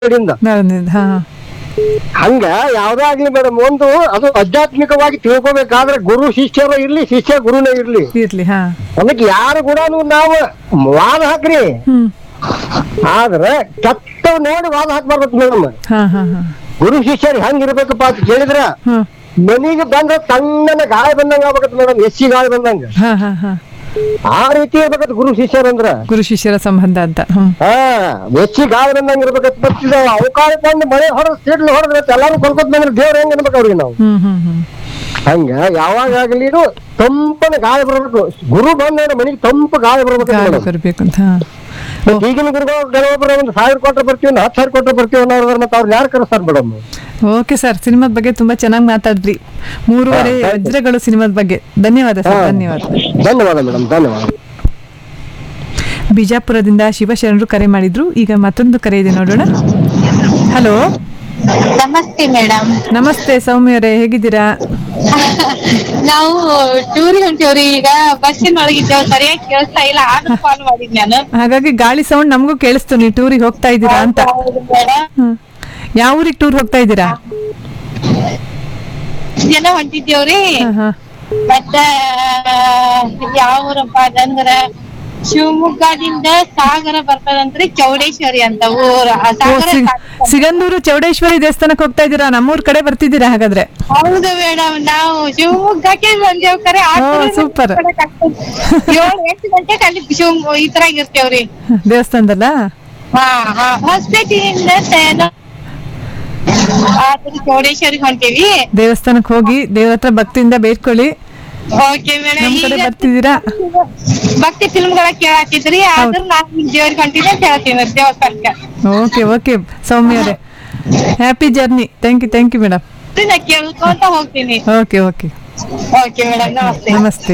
ಕಡೆಯಿಂದ ನಳದಿಂದ ಹಾ ಹಂಗ ಯಾವ್ದೇ ಆಗ್ಲಿ ಮೇಡಮ್ ಒಂದು ಅದು ಆಧ್ಯಾತ್ಮಿಕವಾಗಿ ತಿಳ್ಕೊಬೇಕಾದ್ರೆ ಗುರು ಶಿಷ್ಯರು ಇರ್ಲಿ ಶಿಷ್ಯ ಗುರುನೇ ಇರ್ಲಿ ಇರ್ಲಿ ಹಾ ಅದಕ್ಕೆ ಯಾರು ಕೂಡ ನಾವು ವಾದ ಹಾಕ್ರಿ ಹ್ಮ್ ಆದ್ರೆ ಕೆಟ್ಟ ನೋಡಿ ವಾದ ಹಾಕ್ಬಾರ್ದು ಮೇಡಮ್ ಹಾ ಹಾ ಹಾ ಗುರು ಶಿಷ್ಯರು ಹೆಂಗ್ ಇರ್ಬೇಕಪ್ಪ ಅಂತ ಕೇಳಿದ್ರ ಹ್ಮ್ ಮನಿಗೆ ಬಂದ್ರೆ ತಣ್ಣನ ಗಾಳಿ ಬಂದಂಗ ಆಗ್ಬೇಕತ್ ಮೇಡಮ್ ಎಸ್ಸಿ ಗಾಳಿ ಬಂದಂಗ ಹಾ ಹಾ ಹಾ ಆ ರೀತಿ ಇರ್ಬೇಕತ್ ಗುರು ಶಿಷ್ಯರಂದ್ರ ಗುರು ಶಿಷ್ಯರ ಸಂಬಂಧ ಅಂತ ಹ್ಮ್ ಹಾ ಹೆಚ್ಚಿ ಗಾಳಿ ಬಂದಂಗ ಇರ್ಬೇಕತ್ ಬರ್ತಿದ ಅವಕಾಶ ಬಂದು ಮಳೆ ಹೊಡೆದ್ ಸಿಡ್ಲು ಹೊಡೆದ್ರೆ ಎಲ್ಲಾರು ಕೊಲ್ಕೊತ್ ಬಂದ್ರೆ ದೇವ್ರ ಹೆಂಗ್ ಅನ್ಬೇಕು ಅವ್ರಿಗೆ ನಾವು ಹ್ಮ್ ಹ್ಮ್ ಹ್ಮ್ ಹಂಗ ಯಾವಾಗ ಆಗ್ಲಿ ಇದು ತಂಪನ ಗಾಳಿ ಬರ್ಬೇಕು ಗುರು ಬಂದ ಮನಿಗೆ ತಂಪು ಗಾಳಿ ಬರ್ಬೇಕು ಗಾಳಿ ಮೇಡಮ್ ಬರ್ಬೇಕು ಅಂತ ಹಾ ಓ, ಈಗಿನ ಗುರುಗಳು ಕೆಲವೊಬ್ರು ಒಂದು ಸಾವಿರ ಕೊಟ್ಟರೆ ಬರ್ತೀವಿ ಒಂದು ಹತ್ತು ಸಾವಿರ ಕೊಟ್ಟರೆ ಬರ್ತೀವಿ ಅನ್ನೋದ್ರ ಮತ್ತೆ ಅವ್ರು ಯಾರು ಕರೆಸ್ತಾರೆ ಮೇಡಮ್ ಓಕೆ ಸರ್ ಸಿನಿಮಾದ ಬಗ್ಗೆ ತುಂಬಾ ಚೆನ್ನಾಗಿ ಮಾತಾಡಿದ್ರಿ ಮೂರುವರೆ ಹಾ, thank you. ವಜ್ರಗಳು ಸಿನಿಮಾದ ಬಗ್ಗೆ ಧನ್ಯವಾದ ಸರ್ ಧನ್ಯವಾದ ಧನ್ಯವಾದ ಮೇಡಮ್ ಧನ್ಯವಾದ ಬಿಜಾಪುರದಿಂದ ಶಿವಶರಣರು ಕರೆ ಮಾಡಿದ್ರು ಈಗ ಮತ್ತೊಂದು ಕರೆ ಇದೆ ನೋಡೋಣ ಹಲೋ ನಮಸ್ತೆ ಮೇಡಮ್ ನಮಸ್ತೆ ಸೌಮ್ಯವರೇ ಹೇಗಿದ್ದೀರಾ ನಾವು ಟೂರಿಗೆ ಹೊಂಟೇವ್ರಿ ಈಗ ಬಸ್ಸಿನ ಒಳಗಿದ್ದೇವ್ ಸರಿಯಾಗಿ ಕೇಳಿಸ್ತಾ ಇಲ್ಲ ಆದ್ರೂ ಕಾಲ್ ಮಾಡಿದ್ ನಾನು ಹಾಗಾಗಿ ಗಾಳಿ ಸೌಂಡ್ ನಮಗೂ ಕೇಳಿಸ್ತು ನೀವು ಟೂರಿಗೆ ಹೋಗ್ತಾ ಇದ್ದೀರಾ ಅಂತ ಮೇಡಮ್ ಹ್ಮ್. ಯಾವ ಊರಿಗೆ ಟೂರ್ ಹೋಗ್ತಾ ಇದ್ದೀರಾ ಜನ ಹೊಂಟಿದ್ದೇವ್ರಿ ಹಾ, ಹಾ. ಮತ್ತ ಯಾವ ಊರಪ್ಪ ಅದಂದ್ರ ಶಿವಮೊಗ್ಗದಿಂದ ಸಾಗರ ಬರ್ತದಂತ್ರಿ ಚೌಡೇಶ್ವರಿ ಅಂತ ಊರು ಆ ಓ, ಸಾಗರ ಸಿ- ಸಿಗಂದೂರು ಚೌಡೇಶ್ವರಿ ದೇವಸ್ಥಾನಕ್ಕೆ ಹೋಗ್ತಾ ಇದ್ದೀರಾ ನಮ್ಮೂರ್ ಕಡೆ ಬರ್ತಿದ್ದೀರಾ ಹಾಗಾದ್ರೆ ಹೌದು ಮೇಡಮ್ ನಾವು ಶಿವಮೊಗ್ಗಕ್ಕೆ ಬಂದೇವ್ ಕರೆ ಆ ಓ, ಕಡೆ super. ಕಡೆ ಕರ್ಕೊಂಡ್- ಏಳ್ ಎಂಟು ಗಂಟೆಗೆ ಅಲ್ಲಿ ಶಿವಮೊಗ್ಗ ಈ ತರ ಇರ್ತೇವ್ರಿ ದೇವಸ್ಥಾನದಲ್ಲ ಹಾ ಹಾ ಹೊಸಪೇಟೆಯಿಂದ ಚೌಡೇಶ್ವರಿಗೆ ಹೊಂಟೀವಿ ದೇವಸ್ಥಾನಕ್ಕೆ ಹೋಗಿ ದೇವ್ರ ಹತ್ರ ಭಕ್ತಿಯಿಂದ ಬೇಡ್ಕೊಳ್ಳಿ ಓಕೆ ಮೇಡಮ್ ನಮ್ ಕಡೆ ಈಗ ಬರ್ತಿದ್ದೀರಾ ಭಕ್ತಿ ಫಿಲ್ಮ್ಗಳ ಕೇಳಾತಿದ್ರಿ ಆದ್ರೂ ನಾನು ದೇವ್ರಿಗೆ ಹೊಂಟಿದ್ದೆ ಕೇಳ್ತೀನಿ ದೇವಸ್ಥಾನಕ್ಕೆ ಓಕೆ ಓಕೆ ಸೌಮ್ಯ ಅವರೇ happy journey thank you thank you madam ನಾ ಕೇಳ್ಕೊಂತ ಹೋಗ್ತೀನಿ ಓಕೆ ಓಕೆ ಓಕೆ ಮೇಡಮ್ ನಮಸ್ತೆ ನಮಸ್ತೆ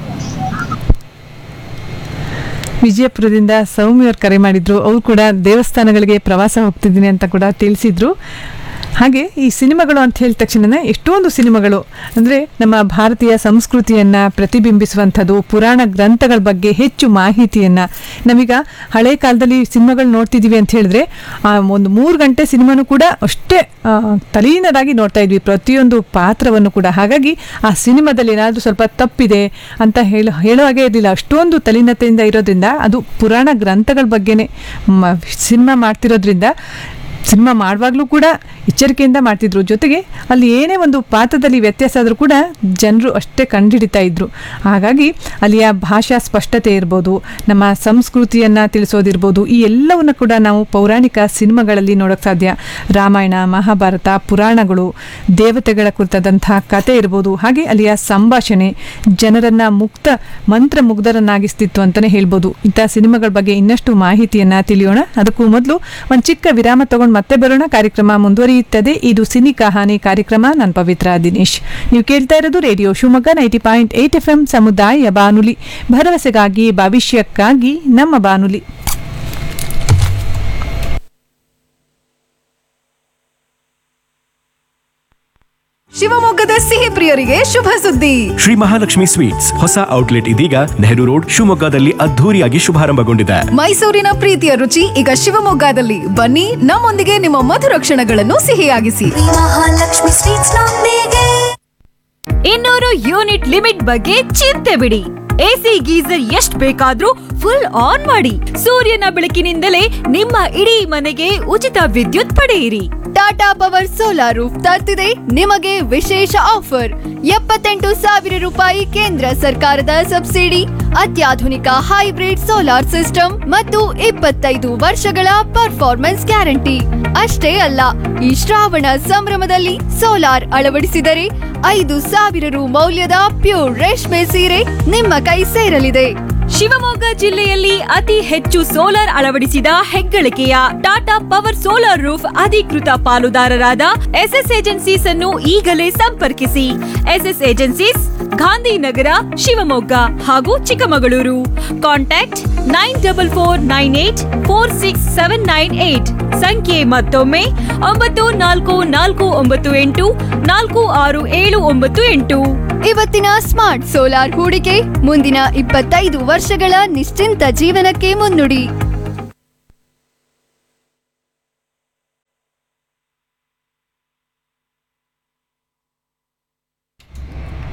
ವಿಜಯಪುರದಿಂದ ಸೌಮ್ಯ ಅವ್ರು ಕರೆ ಮಾಡಿದ್ರು ಅವ್ರು ಕೂಡ ದೇವಸ್ಥಾನಗಳಿಗೆ ಪ್ರವಾಸ ಹೋಗ್ತಿದ್ದೀನಿ ಅಂತ ಕೂಡ ತಿಳಿಸಿದ್ರು ಹಾಗೆ ಈ ಸಿನಿಮಾಗಳು ಅಂತ ಹೇಳಿದ ತಕ್ಷಣ ಎಷ್ಟೊಂದು ಸಿನಿಮಾಗಳು ಅಂದರೆ ನಮ್ಮ ಭಾರತೀಯ ಸಂಸ್ಕೃತಿಯನ್ನು ಪ್ರತಿಬಿಂಬಿಸುವಂಥದ್ದು ಪುರಾಣ ಗ್ರಂಥಗಳ ಬಗ್ಗೆ ಹೆಚ್ಚು ಮಾಹಿತಿಯನ್ನು ನಾವೀಗ ಹಳೆ ಕಾಲದಲ್ಲಿ ಸಿನಿಮಾಗಳು ನೋಡ್ತಿದ್ದೀವಿ ಅಂತ ಹೇಳಿದ್ರೆ ಆ ಒಂದು ಮೂರು ಗಂಟೆ ಸಿನಿಮಾನು ಕೂಡ ಅಷ್ಟೇ ಆ, ತಲೀನರಾಗಿ ನೋಡ್ತಾ ಇದ್ವಿ ಪ್ರತಿಯೊಂದು ಪಾತ್ರವನ್ನು ಕೂಡ ಹಾಗಾಗಿ ಆ ಸಿನಿಮಾದಲ್ಲಿ ಏನಾದರೂ ಸ್ವಲ್ಪ ತಪ್ಪಿದೆ ಅಂತ ಹೇಳ ಹೇಳೋ ಹಾಗೆ ಇರಲಿಲ್ಲ ಅಷ್ಟೊಂದು ತಲೀನತೆಯಿಂದ ಇರೋದ್ರಿಂದ ಅದು ಪುರಾಣ ಗ್ರಂಥಗಳ ಬಗ್ಗೆನೇ ಮ ಸಿನಿಮಾ ಮಾಡ್ತಿರೋದ್ರಿಂದ ಸಿನಿಮಾ ಮಾಡುವಾಗಲೂ ಕೂಡ ಎಚ್ಚರಿಕೆಯಿಂದ ಮಾಡ್ತಿದ್ರು ಜೊತೆಗೆ ಅಲ್ಲಿ ಏನೇ ಒಂದು ಪಾತ್ರದಲ್ಲಿ ವ್ಯತ್ಯಾಸ ಆದರೂ ಕೂಡ ಜನರು ಅಷ್ಟೇ ಕಂಡುಹಿಡಿತಾ ಇದ್ರು ಹಾಗಾಗಿ ಅಲ್ಲಿಯ ಭಾಷಾ ಸ್ಪಷ್ಟತೆ ಇರ್ಬೋದು ನಮ್ಮ ಸಂಸ್ಕೃತಿಯನ್ನು ತಿಳಿಸೋದಿರ್ಬೋದು ಈ ಎಲ್ಲವನ್ನು ಕೂಡ ನಾವು ಪೌರಾಣಿಕ ಸಿನಿಮಾಗಳಲ್ಲಿ ನೋಡೋಕ್ಕೆ ಸಾಧ್ಯ ರಾಮಾಯಣ ಮಹಾಭಾರತ ಪುರಾಣಗಳು ದೇವತೆಗಳ ಕುರಿತಾದಂಥ ಕತೆ ಇರ್ಬೋದು ಹಾಗೆ ಅಲ್ಲಿಯ ಸಂಭಾಷಣೆ ಜನರನ್ನು ಮುಕ್ತ ಮಂತ್ರ ಮುಗ್ಧರನ್ನಾಗಿಸ್ತಿತ್ತು ಅಂತಲೇ ಹೇಳ್ಬೋದು ಇಂಥ ಸಿನಿಮಾಗಳ ಬಗ್ಗೆ ಇನ್ನಷ್ಟು ಮಾಹಿತಿಯನ್ನು ತಿಳಿಯೋಣ ಅದಕ್ಕೂ ಮೊದಲು ಒಂದು ಚಿಕ್ಕ ವಿರಾಮ ತಗೊಂಡು ಮತ್ತೆ ಬರೋಣ ಕಾರ್ಯಕ್ರಮ ಮುಂದುವರಿಯುತ್ತದೆ ಇದು ಸಿನಿ ಕಹಾನಿ ಕಾರ್ಯಕ್ರಮ ನಾನು ಪವಿತ್ರ ದಿನೇಶ್ ನೀವು ಕೇಳ್ತಾ ಇರೋದು radio Shivamogga ninety point eight F M ಸಮುದಾಯ ಬಾನುಲಿ ಭರವಸೆಗಾಗಿ ಭವಿಷ್ಯಕ್ಕಾಗಿ ನಮ್ಮ ಬಾನುಲಿ ಶಿವಮೊಗ್ಗದ ಸಿಹಿ ಪ್ರಿಯರಿಗೆ ಶುಭ ಸುದ್ದಿ ಶ್ರೀ ಮಹಾಲಕ್ಷ್ಮಿ ಸ್ವೀಟ್ಸ್ ಹೊಸ ಔಟ್ಲೆಟ್ ಇದೀಗ ನೆಹರು ರೋಡ್ ಶಿವಮೊಗ್ಗದಲ್ಲಿ ಅದ್ಧೂರಿಯಾಗಿ ಶುಭಾರಂಭಗೊಂಡಿದೆ ಮೈಸೂರಿನ ಪ್ರೀತಿಯ ರುಚಿ ಈಗ ಶಿವಮೊಗ್ಗದಲ್ಲಿ ಬನ್ನಿ ನಮ್ಮೊಂದಿಗೆ ನಿಮ್ಮ ಮಧುರ ಕ್ಷಣಗಳನ್ನು ಸಿಹಿಯಾಗಿಸಿ ಮಹಾಲಕ್ಷ್ಮಿ ಸ್ವೀಟ್ಸ್ ನೊಂದಿಗೆ ಇನ್ನೂರು ಯೂನಿಟ್ ಲಿಮಿಟ್ ಬಗ್ಗೆ ಚಿಂತೆ ಬಿಡಿ ಎಸಿ ಗೀಸರ್ ಎಷ್ಟ್ ಬೇಕಾದ್ರೂ ಫುಲ್ ಆನ್ ಮಾಡಿ ಸೂರ್ಯನ ಬೆಳಕಿನಿಂದಲೇ ನಿಮ್ಮ ಇಡೀ ಮನೆಗೆ ಉಚಿತ ವಿದ್ಯುತ್ ಪಡೆಯಿರಿ ಟಾಟಾ ಪವರ್ ಸೋಲಾರ್ ರೂಫ್ ತರ್ತಿದೆ ನಿಮಗೆ ವಿಶೇಷ ಆಫರ್ ಎಪ್ಪತ್ತೆಂಟು ಸಾವಿರ ರೂಪಾಯಿ ಕೇಂದ್ರ ಸರ್ಕಾರದ ಸಬ್ಸಿಡಿ ಅತ್ಯಾಧುನಿಕ ಹೈಬ್ರಿಡ್ ಸೋಲಾರ್ ಸಿಸ್ಟಮ್ ಮತ್ತು ಇಪ್ಪತ್ತೈದು ವರ್ಷಗಳ ಪರ್ಫಾರ್ಮೆನ್ಸ್ ಗ್ಯಾರಂಟಿ ಅಷ್ಟೇ ಅಲ್ಲ ಈ ಶ್ರಾವಣ ಸಂಭ್ರಮದಲ್ಲಿ ಸೋಲಾರ್ ಅಳವಡಿಸಿದರೆ ಐದು ಸಾವಿರ ರು ಮೌಲ್ಯದ ಪ್ಯೂರ್ ರೇಷ್ಮೆ ಸೀರೆ ನಿಮ್ಮ ಕೈ ಸೇರಲಿದೆ ಶಿವಮೊಗ್ಗ ಜಿಲ್ಲೆಯಲ್ಲಿ ಅತಿ ಹೆಚ್ಚು ಸೋಲಾರ್ ಅಳವಡಿಸಿದ ಹೆಗ್ಗಳಿಕೆಯ ಟಾಟಾ ಪವರ್ ಸೋಲಾರ್ ರೂಫ್ ಅಧಿಕೃತ ಪಾಲುದಾರರಾದ ಎಸ್ಎಸ್ ಏಜೆನ್ಸೀಸ್ ಅನ್ನು ಈಗಲೇ ಸಂಪರ್ಕಿಸಿ ಎಸ್ಎಸ್ ಏಜೆನ್ಸೀಸ್ ಗಾಂಧಿನಗರ ಶಿವಮೊಗ್ಗ ಹಾಗೂ Chikkamagaluru contact nine double four nine eight four six seven nine eight ಸಂಖ್ಯೆ ಮತ್ತೊಮ್ಮೆ ಒಂಬತ್ತು ನಾಲ್ಕು ನಾಲ್ಕು ಒಂಬತ್ತು ಎಂಟು ನಾಲ್ಕು ಆರು ಏಳು ಒಂಬತ್ತು ಎಂಟು ಇವತ್ತಿನ ಸ್ಮಾರ್ಟ್ ಸೋಲಾರ್ ಹೂಡಿಕೆ ಮುಂದಿನ ಇಪ್ಪತ್ತೈದು ವರ್ಷಗಳ ನಿಶ್ಚಿಂತ ಜೀವನಕ್ಕೆ ಮುನ್ನುಡಿ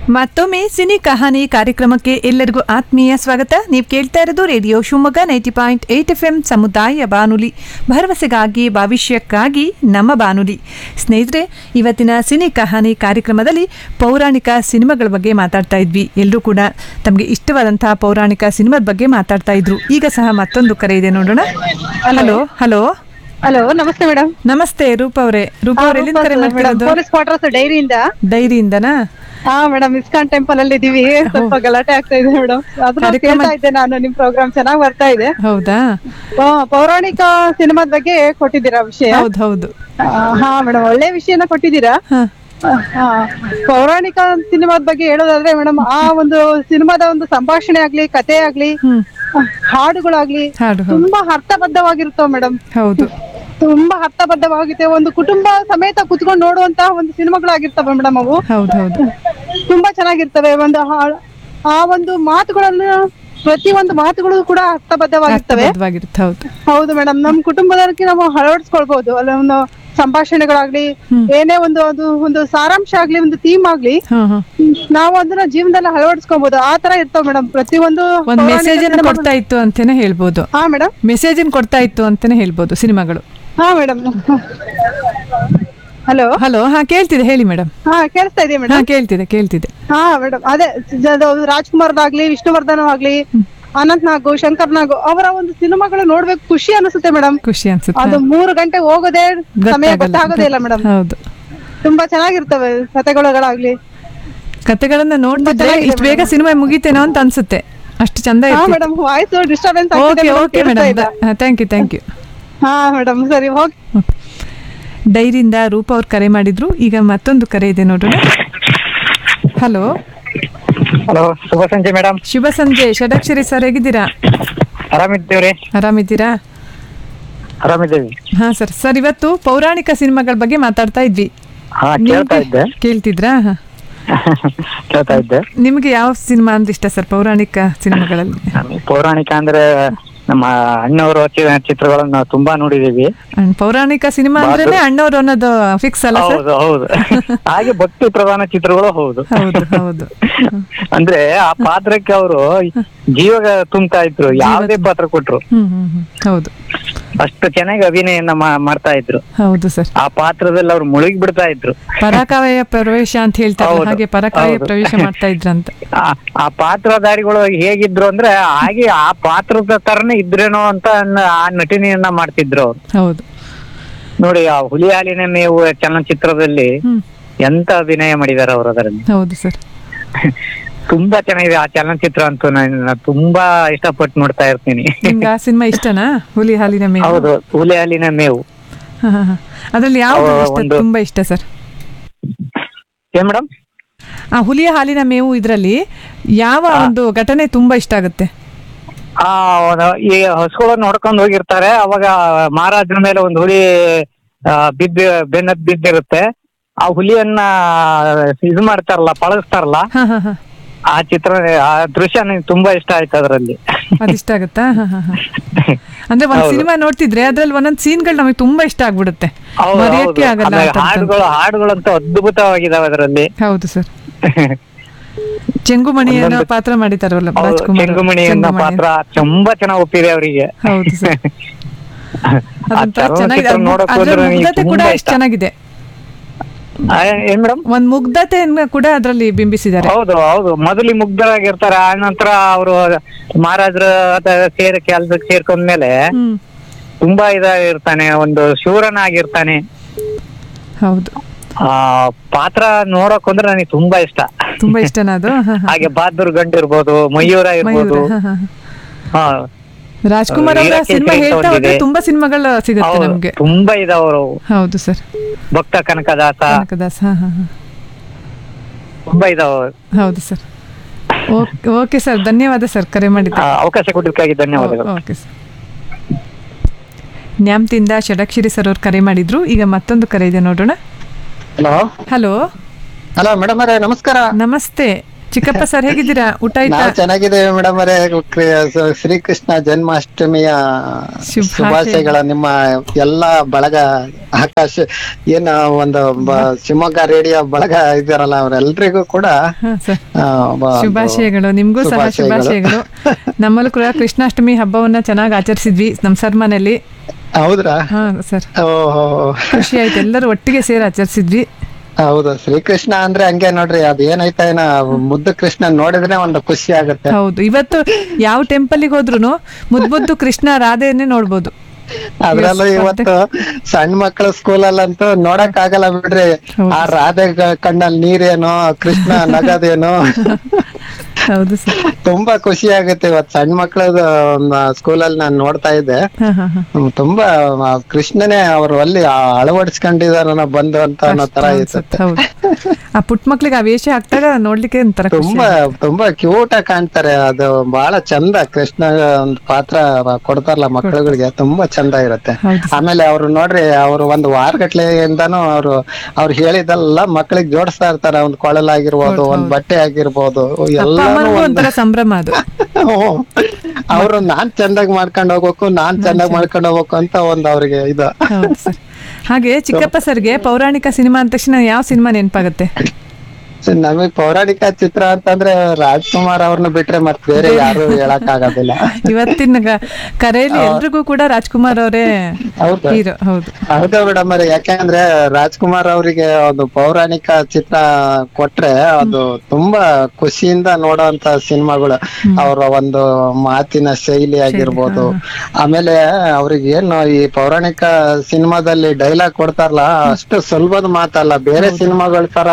ಮತ್ತೊಮ್ಮೆ ಸಿನಿ ಕಹಾನಿ ಕಾರ್ಯಕ್ರಮಕ್ಕೆ ಎಲ್ಲರಿಗೂ ಆತ್ಮೀಯ ಸ್ವಾಗತ ನೀವು ಕೇಳ್ತಾ ಇರೋದು radio Shivamogga ninety point eight F M ಸಮುದಾಯ ಬಾನುಲಿ ಭರವಸೆಗಾಗಿ ಭವಿಷ್ಯಕ್ಕಾಗಿ ನಮ್ಮ ಬಾನುಲಿ ಸ್ನೇಹಿತರೆ ಇವತ್ತಿನ ಸಿನಿ ಕಹಾನಿ ಕಾರ್ಯಕ್ರಮದಲ್ಲಿ ಪೌರಾಣಿಕ ಸಿನಿಮಾಗಳ ಬಗ್ಗೆ ಮಾತಾಡ್ತಾ ಇದ್ವಿ ಎಲ್ಲರೂ ಕೂಡ ತಮಗೆ ಇಷ್ಟವಾದಂತಹ ಪೌರಾಣಿಕ ಸಿನಿಮಾದ ಬಗ್ಗೆ ಮಾತಾಡ್ತಾ ಇದ್ರು ಈಗ ಸಹ ಮತ್ತೊಂದು ಕರೆ ಇದೆ ನೋಡೋಣ ಹಲೋ ಹಲೋ ಹಲೋ ನಮಸ್ತೆ ಮೇಡಮ್ ನಮಸ್ತೆ ರೂಪ ಅವರೇ ರೂಪ ಅವ್ರೆ ಎಲ್ಲಿಂದ ಕರೆ ಮಾಡ್ತಿರೋದು ಪೊಲೀಸ್ ಕ್ವಾರ್ಟರ್ಸ್ ಡೈರಿಯಿಂದ ಡೈರಿಯಿಂದನಾ ಹಾ ಮೇಡಮ್ ಇಸ್ಕಾನ್ ಟೆಂಪಲ್ ಅಲ್ಲಿ ಇದೀವಿ ಸ್ವಲ್ಪ ಗಲಾಟೆ ಆಗ್ತಾ ಇದೆ ಮೇಡಮ್ ಅದನ್ನ ಕಾರ್ಯಕ್ರಮ- ಕೇಳ್ತಾ ಇದ್ದೆ ನಾನು ನಿಮ್ ಪ್ರೋಗ್ರಾಮ್ ಚೆನ್ನಾಗ್ ಬರ್ತಾ ಇದೆ ಹೌದಾ ಆ, ಪೌರಾಣಿಕ ಸಿನಿಮಾದ ಬಗ್ಗೆ ಕೊಟ್ಟಿದ್ದೀರಾ ವಿಷಯ ಹೌದು ಹೌದು ಆ, ಹಾ ಮೇಡಮ್ ಒಳ್ಳೆ ವಿಷಯನ ಕೊಟ್ಟಿದ್ದೀರಾ ಹಾ ಆ, ಹಾ. ಪೌರಾಣಿಕ ಸಿನಿಮಾದ ಬಗ್ಗೆ ಹೇಳೋದಾದ್ರೆ ಮೇಡಮ್ ಆ ಒಂದು ಸಿನಿಮಾದ ಒಂದು ಸಂಭಾಷಣೆ ಆಗ್ಲಿ ಕತೆ ಆಗ್ಲಿ ಹ್ಮ್ ಆ, ಹಾಡುಗಳಾಗ್ಲಿ ಹಾಡು ಹೌದು ತುಂಬಾ ಅರ್ಥಬದ್ಧವಾಗಿರುತ್ತವ ಮೇಡಮ್ ಹೌದು ತುಂಬಾ ಅರ್ಥಬದ್ಧವಾಗಿದೆ ಒಂದು ಕುಟುಂಬ ಸಮೇತ ಕುತ್ಕೊಂಡು ನೋಡುವಂತಹ ಒಂದು ಸಿನಿಮಾಗಳಾಗಿರ್ತವೆ ಮೇಡಮ್ ಅವು ಹೌದು ಹೌದು ತುಂಬಾ ಚೆನ್ನಾಗಿರ್ತವೆ ಒಂದು ಹಾ- ಆ ಒಂದು ಮಾತುಗಳನ್ನು ಪ್ರತಿ ಒಂದು ಮಾತುಗಳು ಕೂಡ ಅರ್ಥಬದ್ಧವಾಗಿರ್ತವೆ ಅರ್ಥಬದ್ಧವಾಗಿರುತ್ತೆ ಹೌದು ಹೌದು ಮೇಡಮ್ ನಮ್ ಕುಟುಂಬದವರಿಗೆ ನಾವು ಅಳವಡಿಸ್ಕೊಳ್ಬಹುದು ಅಲ್ಲ ಒಂದು ಸಂಭಾಷಣೆಗಳಾಗ್ಲಿ ಏನೇ ಒಂದು ಅದು ಒಂದು ಸಾರಾಂಶ ಆಗ್ಲಿ ಒಂದು ಥೀಮ್ ಆಗ್ಲಿ ಹಾ ಹಾ ನಾವು ಅದನ್ನ ಜೀವನದಲ್ಲಿ ಅಳವಡಿಸ್ಕೊಬಹುದು ಆ ತರ ಇರ್ತಾವ ಮೇಡಮ್ ಪ್ರತಿಯೊಂದು ಒಂದ್ ಪೌರಾಣಿಕ ಮೆಸೇಜ್ ಅನ್ನು ಸಿನಿಮಾಗಳು- ಕೊಡ್ತಾ ಇತ್ತು ಅಂತಾನೆ ಹೇಳ್ಬೋದು ಹಾ ಮೇಡಮ್ ಮೆಸೇಜ್ ಅನ್ನು ಕೊಡ್ತಾ ಇತ್ತು ಅಂತಾನೆ ಹೇಳ್ಬೋದು ಸಿನಿಮಾಗಳು ಹಾ ಮೇಡಮ್ ಹಲೋ ಹಲೋ ಹಾ ಕೇಳ್ತಿದೆ ಹೇಳಿ ಮೇಡಮ್ ಹಾ ಕೇಳಿಸ್ತಾ ಇದೆಯಾ ಹಾ ಮೇಡಮ್ ಕೇಳ್ತಿದೆ ಕೇಳ್ತಿದೆ ಹಾ ಮೇಡಮ್ ಅದೇ ಅದು ರಾಜ್ಕುಮಾರ್ದಾಗ್ಲಿ ವಿಷ್ಣುವರ್ಧನ್ ಆಗ್ಲಿ ಅನಂತ್ ನಾಗು ಶಂಕರ್ ನಾಗು ಅವರ ಒಂದು ಸಿನಿಮಾಗಳು ನೋಡ್ಬೇಕು ಖುಷಿ ಅನಿಸುತ್ತೆ ಮೇಡಮ್ ಖುಷಿ ಅನ್ಸುತ್ತೆ ಅದು ಮೂರು ಗಂಟೆ ಹೋಗೋದೇ ಸಮಯ ಗೊತ್ತಾಗಲ್ಲ. ಗೊತ್ತಾಗೋದೇ ಇಲ್ಲ ಮೇಡಮ್ ಹೌದು ತುಂಬಾ ಚೆನ್ನಾಗಿರ್ತವೆ ಕತೆಗಳಾಗ್ಲಿ ಕತೆಗಳನ್ನ ನೋಡ್ತಿದ್ರೆ ಚೆನ್ನಾಗಿದೆ ಇಷ್ಟು ಬೇಗ ಸಿನಿಮಾ ಮುಗೀತೇನೋ ಅಂತ ಅನ್ಸುತ್ತೆ ಅಷ್ಟು ಚಂದ ಹಾ ಇತ್ತು ಮೇಡಮ್ ವಾಯ್ಸ್ ಡಿಸ್ಟರ್ಬೆನ್ಸ್ ಓಕೆ ಆಗ್ತಿದೆ okay madam thank you thank you ಹಾ ಮೇಡಮ್ ಸರಿ ಹೋಗಿ ಡೈರಿಯಿಂದ ರೂಪ ಅವ್ರು ಕರೆ ಮಾಡಿದ್ರು ಈಗ ಮತ್ತೊಂದು ಕರೆ ಇದೆ ನೋಡೋಣ ಹಲೋ ಹಲೋ ಶುಭ ಸಂಜೆ ಮೇಡಮ್ ಶುಭ ಸಂಜೆ ಷಡಕ್ಷರಿ ಸರ್ ಹೇಗಿದ್ದೀರಾ ಆರಾಮಿದ್ದೀವ್ರಿ ಆರಾಮಿದ್ದೀರಾ ಆರಾಮಿದ್ದೀವಿ ಹಾ ಸರ್ ಸರ್ ಇವತ್ತು ಪೌರಾಣಿಕ ಸಿನಿಮಾಗಳ ಬಗ್ಗೆ ಮಾತಾಡ್ತಾ ಇದ್ವಿ ಹಾ ಕೇಳ್ತಾ ನಿಮ್ಗೆ- ಇದ್ದೆ ಕೇಳ್ತಿದ್ರಾ ಹಾ. ಕೇಳ್ತಾ ಇದ್ದೆ ನಿಮ್ಗೆ ಯಾವ ಸಿನಿಮಾ ಅಂದ್ರೆ ಇಷ್ಟ ಸರ್ ಪೌರಾಣಿಕ ಸಿನಿಮಾಗಳಲ್ಲಿ ಪೌರಾಣಿಕ ಅಂದ್ರೆ ನಮ್ಮ ಅಣ್ಣವರು ಚಿತ್ರಗಳನ್ನ ನಾವು ತುಂಬಾ ನೋಡಿದೀವಿ ಅಣ್ಣ, ಪೌರಾಣಿಕ ಸಿನಿಮಾ ಅಂದ್ರೇನೆ ಅಣ್ಣವ್ರು ಅನ್ನೋದು ಫಿಕ್ಸ್ ಅಲ್ಲ ಸರ್ ಹೌದು ಹೌದು ಹಾಗೆ ಭಕ್ತಿ ಪ್ರಧಾನ ಚಿತ್ರಗಳು ಹೌದು ಹೌದು ಹೌದು ಅಂದ್ರೆ ಆ ಪಾತ್ರಕ್ಕೆ ಅವರು ಜೀವ ತುಂಬ್ತಾ ಇದ್ರು ಯಾವುದೇ ಪಾತ್ರ ಕೊಟ್ರು ಹ್ಮ್ ಹ್ಮ್ ಹ್ಮ್ ಹೌದು ಅಷ್ಟು ಚೆನ್ನಾಗಿ ಅಭಿನಯನ ಮಾ- ಮಾಡ್ತಾ ಇದ್ರು ಹೌದು ಸರ್ ಆ ಪಾತ್ರದಲ್ಲಿ ಅವ್ರು ಮುಳುಗಿ ಬಿಡ್ತಾ ಇದ್ರು ಪರಾಕಾವ್ಯ ಪ್ರವೇಶ ಅಂತ ಹೇಳ್ತಾರಲ್ಲ ಹೌದು, ಹಾಗೆ ಪರಾಕಾವ್ಯ ಹೌದು. ಪ್ರವೇಶ ಮಾಡ್ತಾ ಇದ್ರಂತ ಆ- ಆ ಪಾತ್ರಧಾರಿಗಳು ಹೇಗಿದ್ರು ಅಂದ್ರೆ ಹಾಗೆ ಆ ಪಾತ್ರದ ತರನೇ ಇದ್ರೇನೋ ಅಂತ ಅನ್ನ- ಆ ನಟನೆಯನ್ನ ಮಾಡ್ತಿದ್ರು ಅವ್ರು ಹೌದು ನೋಡಿ ಆ ಹುಲಿ ಹಾಲಿನ ಮೇವು ಚಲನಚಿತ್ರದಲ್ಲಿ ಹ್ಮ್ ಎಂತ ಅಭಿನಯ ಮಾಡಿದಾರೆ ಅವರು ಅದರಲ್ಲಿ ಹೌದು ಸರ್ ತುಂಬಾ ಚೆನ್ನಾಗಿದೆ ಆ ಚಲನಚಿತ್ರ ಅಂತೂ ನಾನು ತುಂಬಾ ಇಷ್ಟಪಟ್ಟು ನೋಡ್ತಾ ಇರ್ತೀನಿ ನಿಮ್ಗೆ ಆ ಸಿನಿಮಾ ಇಷ್ಟನಾ ಹುಲಿ ಹಾಲಿನ ಮೇಲೆ ಹೌದು ಹುಲಿ ಹಾಲಿನ ಮೇವು ಅದ್ರಲ್ಲಿ ಯಾವ್ದು ಅವ ಇಷ್ಟ ಒಂದು- ತುಂಬಾ ಇಷ್ಟ ಸರ್ ಏನ್ ಮೇಡಮ್ ಆ ಹುಲಿಯ ಹಾಲಿನ ಮೇವು ಇದ್ರಲ್ಲಿ ಯಾವ ಒಂದು ಘಟನೆ ತುಂಬಾ ಇಷ್ಟ ಆಗುತ್ತೆ ಆ ಒಂದು- ಈ ಹಸುಗಳನ್ನು ಹೊಡ್ಕೊಂಡು ಹೋಗಿರ್ತಾರೆ ಅವಾಗ ಮಹಾರಾಜನ ಮೇಲೆ ಒಂದು ಹುಲಿ ಆ, ಬಿದ್ದ ಬೆನ್ನ ಬಿದ್ದಿರುತ್ತೆ ಆ ಹುಲಿಯನ್ನ ಇದು ಮಾಡ್ತಾರಲ್ಲ ಪಳಗಿಸ್ತಾರಲ್ಲ ಹಾ ಹಾ ಹಾ ಆ ಚಿತ್ರ ಆ ದೃಶ್ಯ ನನಗೆ ತುಂಬಾ ಇಷ್ಟ ಆಯ್ತು ಅದರಲ್ಲಿ ಅದಿಷ್ಟ ಆಗುತ್ತಾ ಹಾ ಹಾ ಹಾ ಅಂದ್ರೆ ಒಂದ್ ಹೌದು. ಸಿನಿಮಾ ನೋಡ್ತಿದ್ರೆ ಅದ್ರಲ್ಲಿ ಒಂದೊಂದ್ ಸೀನ್ಗಳು ನಮಗೆ ತುಂಬಾ ಇಷ್ಟ ಆಗ್ಬಿಡುತ್ತೆ ಹೌದು, ಮರೆಯಕ್ಕೆ ಹೌದು. ಆಗಲ್ಲ ಆಮೇಲೆ ಆ ಥರದ್ದು. ಹಾಡುಗಳು ಹಾಡುಗಳಂತೂ ಅದ್ಭುತವಾಗಿದಾವೆ ಅದರಲ್ಲಿ ಹೌದು ಸರ್ ಚೆಂಗುಮಣಿ ಅನ್ನೋ ಒಂದೊಂದು- ಪಾತ್ರ ಮಾಡಿದಾರಲ್ಲ ಹೌದು, ರಾಜ್ಕುಮಾರ್ ಚೆಂಗುಮಣಿ ಅನ್ನೋ ಚೆಂಗುಮಣಿ. ಪಾತ್ರ ತುಂಬಾ ಚೆನ್ನಾಗಿ ಒಪ್ಪಿದೆ ಅವರಿಗೆ ಹೌದು ಸರ್ ಅದೊಂಥರ ಚೆನ್ನಾಗಿದೆ ಅದ್ರ ನೋಡಕ್ ಅದ್ರ ಹೋದ್ರೆ ನನಗೆ ಮುಗ್ಧತೆ ಕೂಡ ತುಂಬಾ ಎಷ್ಟು ಇಷ್ಟ. ಚೆನ್ನಾಗಿದೆ ಏನ್ ಮೇಡಮ್ ಒಂದ್ ಮುಗ್ಧತೆಯನ್ನ ಕೂಡ ಅದ್ರಲ್ಲಿ ಬಿಂಬಿಸಿದ್ದಾರೆ ಹೌದು ಹೌದು ಮೊದಲು ಮುಗ್ಧರಾಗಿರ್ತಾರೆ ಆ ನಂತರ ಅವರು ಮಹಾರಾಜರ ಸೇರ್ ಕೆಲ್ಸಕ್ಕೆ ಸೇರ್ಕೊಂಡ್ಮೇಲೆ ಹ್ಮ್ ತುಂಬಾ ಇದಾಗಿರ್ತಾನೆ ಒಂದು ಶೂರನಾಗಿರ್ತಾನೆ ಹೌದು ಆ ಪಾತ್ರ ನೋಡಕ್ ಅಂದ್ರೆ ನನಗೆ ತುಂಬಾ ಇಷ್ಟ ತುಂಬಾ ಇಷ್ಟನಾ ಅದು ಹಾ, ಹಾ. ಹಾಗೆ ಬಹದ್ದೂರ್ ಗಂಡ್ ಇರ್ಬೋದು ಮಯೂರ ಇರ್ಬೋದು ಮಯೂರ, ಹಾ, ಹಾ, ಹಾ. ಹಾ ರಾಜ್ಕುಮಾರ್ ಅವರ ವೀರಕೇಸರಿ ಸಿನಿಮಾ ಅಂತ ಹೇಳ್ತಾ ಹೋದ್ರೆ ಒಂದಿದೆ. ತುಂಬಾ ಸಿನಿಮಾಗಳು ಸಿಗುತ್ತೆ ಹೌದು ನಮ್ಗೆ ತುಂಬಾ ಇದಾವರು ಹೌದು ಸರ್ ಭಕ್ತ ಕನಕದಾಸ ಕನಕದಾಸ್ ಹಾ ಹಾ ಹಾ ತುಂಬಾ ಇದಾವ ಹೌದು ಸರ್ ಓಕೆ ಓಕೆ ಸರ್ ಧನ್ಯವಾದ ಸರ್ ಕರೆ ಮಾಡಿದ್ದು ಅವಕಾಶ ಕೊಟ್ಟಿದ್ದಕ್ಕಾಗಿ ಧನ್ಯವಾದಗಳು ಓಕೆ ಸರ್ ನ್ಯಾಮ್ತಿಂದ ಷಡಕ್ಷರಿ ಸರ್ ಅವ್ರು ಕರೆ ಮಾಡಿದ್ರು ಈಗ ಮತ್ತೊಂದು ಕರೆ ಇದೆ ನೋಡೋಣ ಹಲೋ ಹಲೋ ಹಲೋ ಮೇಡಮ್ ಅವರೇ ನಮಸ್ಕಾರ ನಮಸ್ತೆ ಚಿಕ್ಕಪ್ಪ ಸರ್ ಹೇಗಿದ್ದೀರಾ ಊಟ ಆಯ್ತಾ ನಾವು ಚೆನ್ನಾಗಿದ್ದೇವೆ ಮೇಡಮ್ ಅವರೇ ಶ್ರೀಕೃಷ್ಣ ಜನ್ಮಾಷ್ಟಮಿಯ ಶುಭಾಶಯ. ಶುಭಾಶಯಗಳ ನಿಮ್ಮ ಎಲ್ಲಾ ಬಳಗ ಆಕಾಶ ಏನ ಒಂದು ಬ- ಶಿವಮೊಗ್ಗ ರೇಡಿಯೋ ಬಳಗ ಇದ್ದಾರಲ್ಲ ಅವರೆಲ್ರಿಗೂ ಕೂಡ ಹಾ ಸರ್ ಆ, ಬ- ಶುಭಾಶಯಗಳು ನಿಮ್ಗೂ ಸಹ ಶುಭಾಶಯಗಳು ನಮ್ಮಲ್ಲೂ ಕೂಡ ಕೃಷ್ಣಾಷ್ಟಮಿ ಹಬ್ಬವನ್ನ ಚೆನ್ನಾಗಿ ಆಚರಿಸಿದ್ವಿ ನಮ್ಮ ಸರ್ ಮನೆಯಲ್ಲಿ ಹೌದ್ರಾ ಹಾ ಸರ್ ಓಹೋ ಖುಷಿ ಆಯ್ತು ಎಲ್ಲರೂ ಒಟ್ಟಿಗೆ ಸೇರಿ ಆಚರಿಸಿದ್ವಿ ಹೌದು ಶ್ರೀಕೃಷ್ಣ ಅಂದ್ರೆ ಹಂಗೆ ನೋಡ್ರಿ ಅದ್ ಏನೈತ ಏನ ಮುದ್ದು ಕೃಷ್ಣ ನೋಡಿದ್ರೆ ಒಂದು ಖುಷಿ ಆಗುತ್ತೆ ಹೌದು ಇವತ್ತು ಯಾವ ಟೆಂಪಲ್ಗೆ ಹೋದ್ರು ಮುದ್ದು ಮುದ್ದು ಕೃಷ್ಣ ರಾಧೆಯನ್ನೇ ನೋಡ್ಬೋದು ಅದ್ರಲ್ಲೂ Yes, ಇವತ್ತು ಸಣ್ಣ ಮಕ್ಕಳ ಸ್ಕೂಲಲ್ಲಂತೂ ನೋಡಕ್ ಆಗಲ್ಲ ಬಿಡ್ರಿ ಹೌದು. ಆ ರಾಧೆ ಗ- ಕಣ್ಣಲ್ಲಿ ನೀರೇನೋ ಕೃಷ್ಣ ನಗದೇನೋ ಹೌದು ಸರ್ ತುಂಬಾ ಖುಷಿ ಆಗುತ್ತೆ ಇವತ್ತು ಸಣ್ಣ ಮಕ್ಕಳದ ಸ್ಕೂಲಲ್ಲಿ ನಾನು ನೋಡ್ತಾ ಇದ್ದೆ ಹಾ ಹಾ ಹಾ ಹ್ಮ್, ತುಂಬಾ ಆ ಕೃಷ್ಣನೇ ಅವರು ಅಲ್ಲಿ ಅಳವಡಿಸ್ಕೊಂಡಿದಾರ ಬಂದು ಅಂತ ಅನ್ನೋ ತರ ಅನ್ಸುತ್ತೆ, ಇರುತ್ತೆ ಹೌದು ಆ ಪುಟ್ಟ ಮಕ್ಳಿಗೆ ಆ ವೇಷ ಹಾಕ್ದಾಗ ನೋಡ್ಲಿಕ್ಕೆ ಒಂಥರ ಖುಷಿ ತುಂಬಾ ತುಂಬಾ ಕ್ಯೂಟ್ ಆಗಿ ಕಾಣ್ತಾರೆ ಅದು ಬಹಳ ಚಂದ ಕೃಷ್ಣ ಒಂದ್ ಪಾತ್ರ ಕೊಡ್ತಾರಲ್ಲ ಮಕ್ಕಳುಗಳಿಗೆ ತುಂಬಾ ಚಂದ ಇರುತ್ತೆ ಹೌದು ಆಮೇಲೆ ಅವ್ರು ನೋಡ್ರಿ ಅವ್ರು ಒಂದು ವಾರಗಟ್ಲೆಯಿಂದಾನು ಅವ್ರು ಅವ್ರು ಹೇಳಿದೆಲ್ಲ ಮಕ್ಕಳಿಗೆ ಜೋಡಿಸ್ತಾ ಇರ್ತಾರೆ ಒಂದ್ ಕೊಳಲಾಗಿರ್ಬೋದು ಒಂದ್ ಬಟ್ಟೆ ಆಗಿರ್ಬೋದು ಅಪ್ಪ ಎಲ್ಲಾನು ಅಮ್ಮನಿಗೂ ಒಂದು ಒಂಥರ ಸಂಭ್ರಮ ಅದು ಅವ್ರು ನಾನ್ ಚಂದಾಗ್ ಮಾಡ್ಕೊಂಡ್ ಹೋಗ್ಬೇಕು ನಾನ್ ಚಂದಾಗ್ ಮಾಡ್ಕೊಂಡ್ ಹೋಗ್ಬೇಕು ಅಂತ ಒಂದ್ ಅವ್ರಿಗೆ ಇದು ಹೌದು ಸರ್ ಹಾಗೆ ಚಿಕ್ಕಪ್ಪ ಸರ್ಗೆ ಪೌರಾಣಿಕ ಸಿನಿಮಾ ಅಂದ ತಕ್ಷಣ ಯಾವ ಸಿನಿಮಾ ನೆನಪಾಗುತ್ತೆ ನಮಗ್ ಪೌರಾಣಿಕ ಚಿತ್ರ ಅಂತಂದ್ರೆ ರಾಜ್ಕುಮಾರ್ ಅವ್ರನ್ನ ಬಿಟ್ರೆ ಮತ್ ಬೇರೆ ಯಾರು ಹೇಳಕ್ ಆಗೋದಿಲ್ಲ ಇವತ್ತಿನ ಗ- ಕರೆಯಲ್ಲಿ ಎಲ್ರಿಗೂ ಕೂಡ ರಾಜ್ಕುಮಾರ್ ಅವರೇ ಹೌದಾ? ಹೀರೋ ಹೌದು ಹೌದಾ ಮೇಡಮ್ ಅವ್ರೆ ಯಾಕಂದ್ರೆ ರಾಜ್ಕುಮಾರ್ ಅವರಿಗೆ ಒಂದು ಪೌರಾಣಿಕ ಚಿತ್ರ ಕೊಟ್ರೆ ಅದು ತುಂಬಾ ಖುಷಿಯಿಂದ ನೋಡೋಂತ ಸಿನಿಮಾಗಳು ಅವರ ಒಂದು ಮಾತಿನ ಶೈಲಿ ಆಗಿರ್ಬೋದು ಆಮೇಲೆ ಅವ್ರಿಗೆ ಏನು ಈ ಪೌರಾಣಿಕ ಸಿನಿಮಾದಲ್ಲಿ ಡೈಲಾಗ್ ಕೊಡ್ತಾರಲ್ಲ ಅಷ್ಟು ಸುಲಭದ ಮಾತಲ್ಲ ಬೇರೆ ಸಿನಿಮಾಗಳ ತರ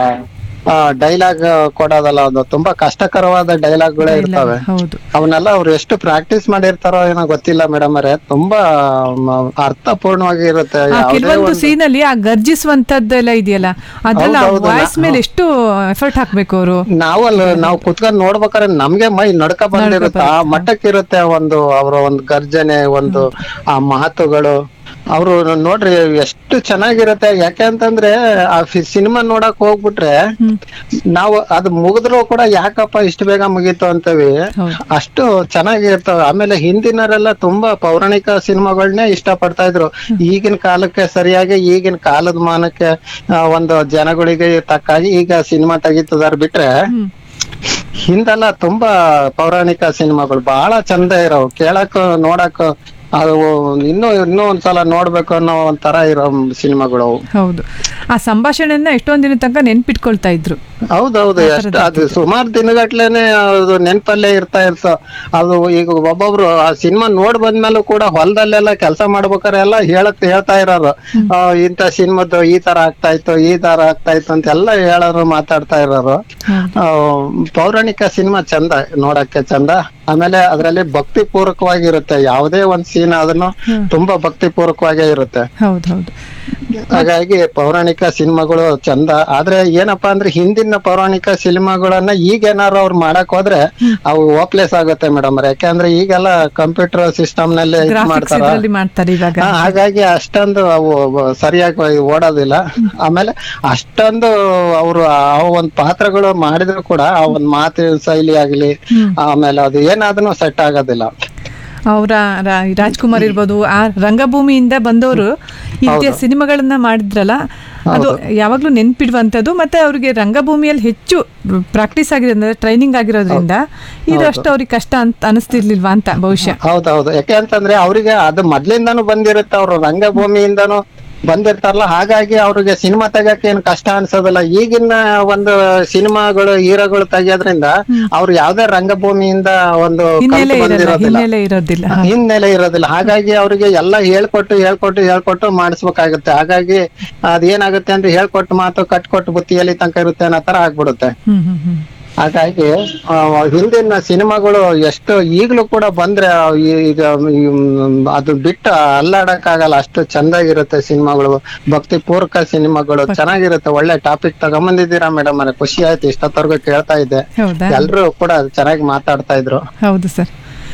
ಡೈಲಾಗ್ ಕೊಡೋದಲ್ಲ ಅದು ತುಂಬಾ ಕಷ್ಟಕರವಾದ ಡೈಲಾಗ್ಗಳೇ ಇರ್ತವೆ ಹೌದು ಅವನ್ನೆಲ್ಲ ಅವ್ರು ಎಷ್ಟು ಪ್ರಾಕ್ಟೀಸ್ ಮಾಡಿರ್ತಾರೋ ಏನೋ ಗೊತ್ತಿಲ್ಲ ಮೇಡಮ್ ಅವರೇ ತುಂಬಾ ಮ, ಅರ್ಥಪೂರ್ಣವಾಗಿ ಇರುತ್ತೆ ಆ ಯಾವುದೇ ಕೆಲವೊಂದು ಒಂದು ಸೀನ್ ಅಲ್ಲಿ ಆ ಗರ್ಜಿಸುವಂತದ್ದೆಲ್ಲ ಇದೆಯಲ್ಲ ಅದ್ರಲ್ಲಿ ಹೌದು, ಹೌದು, ವಾಯ್ಸ್ ನಾ- ಮೇಲೆ ಎಷ್ಟು ಎಫರ್ಟ್ ಹಾಕ್ಬೇಕು ಅವರು ನಾವಲ್ಲ ನಾವು ಕುತ್ಕೊಂಡ್ ನೋಡ್ಬೇಕಾದ್ರೆ ನಮ್ಗೆ ಮೈ ನಡ್ಕ ಬಂದಿರುತ್ತೆ ಆ ಮಟ್ಟಕ್ಕಿರುತ್ತೆ ಒಂದು ಅವರ ಒಂದು ಗರ್ಜನೆ ಒಂದು ಆ ಮಾತುಗಳು ಅವರು ನೋಡ್ರಿ ಎಷ್ಟು ಚೆನ್ನಾಗಿರುತ್ತೆ ಯಾಕೆ ಅಂತಂದ್ರೆ ಆ ಸಿನಿಮಾ ನೋಡಕ್ ಹೋಗ್ಬಿಟ್ರೆ ನಾವು ಅದು ಮುಗಿದ್ರು ಕೂಡ ಯಾಕಪ್ಪ ಇಷ್ಟು ಬೇಗ ಮುಗೀತು ಅಂತೀವಿ ಅಷ್ಟು ಚೆನ್ನಾಗಿರ್ತವೆ ಆಮೇಲೆ ಹಿಂದಿನವರೆಲ್ಲ ತುಂಬಾ ಪೌರಾಣಿಕ ಸಿನಿಮಾಗಳನ್ನೇ ಇಷ್ಟ ಪಡ್ತಾ ಇದ್ರು ಈಗಿನ ಕಾಲಕ್ಕೆ ಸರಿಯಾಗಿ ಈಗಿನ ಕಾಲದ ಮಾನಕ್ಕೆ ಆ, ಒಂದು ಜನಗಳಿಗೆ ತಕ್ಕಾಗಿ ಈಗ ಸಿನಿಮಾ ತೆಗಿತದಾರ ಬಿಟ್ರೆ ಹಿಂದೆಲ್ಲ ತುಂಬಾ ಪೌರಾಣಿಕ ಸಿನಿಮಾಗಳು ಬಹಳ ಚಂದ ಇರೋವು ಕೇಳಕ್ ನೋಡಕ್ ಅದು ಇನ್ನೂ ಇನ್ನೂ ಒಂದ್ಸಲ ನೋಡ್ಬೇಕು ಅನ್ನೋ ಒಂಥರ ಇರೋ ಸಿನಿಮಾಗಳು ಅವು ಹೌದು ಆ ಸಂಭಾಷಣೆಯನ್ನ ಎಷ್ಟೊಂದ್ ದಿನ ತನಕ ನೆನ್ಪಿಟ್ಕೊಳ್ತಾ ಇದ್ರು ಹೌದೌದು ಎಷ್ಟು ಅದು ಸುಮಾರು ದಿನಗಟ್ಲೆನೆ ಅದು ನೆನ್ಪಲ್ಲೇ ಇರ್ತಾ ಇರ್ತ ಅದು ಈಗ ಒಬ್ಬೊಬ್ರು ಆ ಸಿನಿಮಾ ನೋಡ್ ಬಂದ್ಮೇಲೂ ಕೂಡ ಹೊಲದಲ್ಲೆಲ್ಲ ಕೆಲಸ ಮಾಡ್ಬೇಕಾರೆ ಎಲ್ಲ ಹೇಳಕ್ ಹೇಳ್ತಾ ಇರೋರು ಆ, ಇಂಥ ಸಿನಿಮಾದ್ದು ಈ ತರ ಆಗ್ತಾ ಇತ್ತು ಈ ತರ ಆಗ್ತಾ ಇತ್ತು ಅಂತ ಎಲ್ಲ ಹೇಳೋರು ಮಾತಾಡ್ತಾ ಇರೋರು ಆ, ಪೌರಾಣಿಕ ಸಿನಿಮಾ ಚಂದ ನೋಡಕ್ಕೆ ಚಂದ ಆಮೇಲೆ ಅದ್ರಲ್ಲಿ ಭಕ್ತಿ ಪೂರ್ವಕವಾಗಿರುತ್ತೆ ಯಾವುದೇ ಒಂದ್ ಸೀನ್ ಅದನ್ನು ತುಂಬಾ ಭಕ್ತಿ ಪೂರ್ವಕವಾಗೇ ಇರುತ್ತೆ ಹೌದು ಹೌದು ಹಾಗಾಗಿ ಪೌರಾಣಿಕ ಸಿನಿಮಾಗಳು ಚಂದ ಆದ್ರೆ ಏನಪ್ಪಾ ಅಂದ್ರೆ ಹಿಂದಿನ ಪೌರಾಣಿಕ ಸಿನಿಮಾಗಳನ್ನ ಈಗ ಏನಾರು ಅವ್ರು ಮಾಡಕ್ ಹೋದ್ರೆ ಅವು ಹೋಪ್ಲೆಸ್ ಆಗುತ್ತೆ ಮೇಡಮ್ ಯಾಕಂದ್ರೆ ಈಗೆಲ್ಲ ಕಂಪ್ಯೂಟರ್ ಸಿಸ್ಟಮ್ ನಲ್ಲಿ ಇದ್ ಗ್ರಾಫಿಕ್ಸ್ ಮಾಡ್ತಾರ ಇದ್ರಲ್ಲಿ ಮಾಡ್ತಾರೆ ಇವಾಗ ಹಾ, ಹಾಗಾಗಿ ಅಷ್ಟೊಂದು ಅವು ಸರಿಯಾಗಿ ಓಡೋದಿಲ್ಲ ಆಮೇಲೆ ಅಷ್ಟೊಂದು ಅವರು ಆ ಒಂದ್ ಪಾತ್ರಗಳು ಮಾಡಿದ್ರು ಕೂಡ ಆ ಒಂದ್ ಮಾತಿನ ಶೈಲಿ ಆಗ್ಲಿ ಆಮೇಲೆ ಅದು ಏನಾದ್ರೂ ಸೆಟ್ ಆಗೋದಿಲ್ಲ ಅವರ ರಾಜ್ಕುಮಾರ್ ಇರ್ಬೋದು ಆ ರಂಗಭೂಮಿಯಿಂದ ಬಂದವರು ಇದ್ದ ಸಿನಿಮಾಗಳನ್ನ ಮಾಡಿದ್ರಲ್ಲ ಅದು ಯಾವಾಗ್ಲೂ ನೆನ್ಪಿಡುವಂಥದ್ದು ಮತ್ತೆ ಅವ್ರಿಗೆ ರಂಗಭೂಮಿಯಲ್ಲಿ ಹೆಚ್ಚು ಪ್ರಾಕ್ಟೀಸ್ ಆಗಿರೋದ್ರಿಂದ ಟ್ರೈನಿಂಗ್ ಆಗಿರೋದ್ರಿಂದ ಇದು ಅಷ್ಟು ಅವ್ರಿಗೆ ಕಷ್ಟ ಅಂತ ಅನಿಸ್ತಿರ್ಲಿಲ್ವಾ ಅಂತ ಬಹುಶಃ ಹೌದೌದು ಯಾಕೆ ಅಂತಂದ್ರೆ ಅವ್ರಿಗೆ ಅದು ಮೊದ್ಲಿಂದಾನು ಬಂದಿರುತ್ತೆ ಅವ್ರು ರಂಗಭೂಮಿಯಿಂದಾನು ಬಂದಿರ್ತಾರಲ್ಲ ಹಾಗಾಗಿ ಅವ್ರಿಗೆ ಸಿನಿಮಾ ತೆಗಕ್ಕೆ ಏನ್ ಕಷ್ಟ ಅನ್ಸೋದಿಲ್ಲ ಈಗಿನ ಒಂದು ಸಿನಿಮಾಗಳು ಹೀರೋಗಳು ತೆಗಿಯೋದ್ರಿಂದ ಅವ್ರು ಯಾವ್ದೇ ರಂಗಭೂಮಿಯಿಂದ ಒಂದು ಹಿನ್ನೆಲೆ ಕಲ್ತು ಇರಲ್ಲ ಬಂದಿರೋದಿಲ್ಲ ಹಿನ್ನೆಲೆ ಇರೋದಿಲ್ಲ ಹಿನ್ನೆಲೆ ಇರೋದಿಲ್ಲ ಹಾಗಾಗಿ ಅವ್ರಿಗೆ ಎಲ್ಲ ಹೇಳ್ಕೊಟ್ಟು ಹೇಳ್ಕೊಟ್ಟು ಹೇಳ್ಕೊಟ್ಟು ಮಾಡಿಸ್ಬೇಕಾಗುತ್ತೆ ಹಾಗಾಗಿ ಅದೇನಾಗುತ್ತೆ ಅಂದ್ರೆ ಹೇಳ್ಕೊಟ್ಟು ಮಾತು ಕಟ್ಕೊಟ್ಟು ಬುತ್ತಿಯಲ್ಲಿ ತನಕ ಇರುತ್ತೆ ಅನ್ನೋ ತರ ಆಗ್ಬಿಡುತ್ತೆ ಹ್ಮ್ ಹ್ಮ್ ಹ್ಮ್ ಹಾಗಾಗಿ ಆ, ಹಿಂದಿನ ಸಿನಿಮಾಗಳು ಎಷ್ಟು ಈಗಲೂ ಕೂಡ ಬಂದ್ರೆ ಆ, ಈಗ ಮ್, ಅದು ಬಿಟ್ಟು ಅಲ್ಲಾಡಕ್ಕಾಗಲ್ಲ ಅಷ್ಟು ಚಂದಾಗಿರುತ್ತೆ ಸಿನಿಮಾಗಳು ಭಕ್ತಿ ಪೂರ್ವಕ ಸಿನಿಮಾಗಳು ಚೆನ್ನಾಗಿರುತ್ತೆ ಒಳ್ಳೆ ಟಾಪಿಕ್ ತಗೊಂಬಂದಿದ್ದೀರಾ ಮೇಡಮ್ ಅರೆ ಖುಷಿ ಆಯ್ತು ಇಷ್ಟೊತ್ತವರೆಗೂ ಕೇಳ್ತಾ ಇದ್ದೆ ಹೌದಾ ಎಲ್ರು ಕೂಡ ಚೆನ್ನಾಗಿ ಮಾತಾಡ್ತಾ ಇದ್ರು ಹೌದು ಸರ್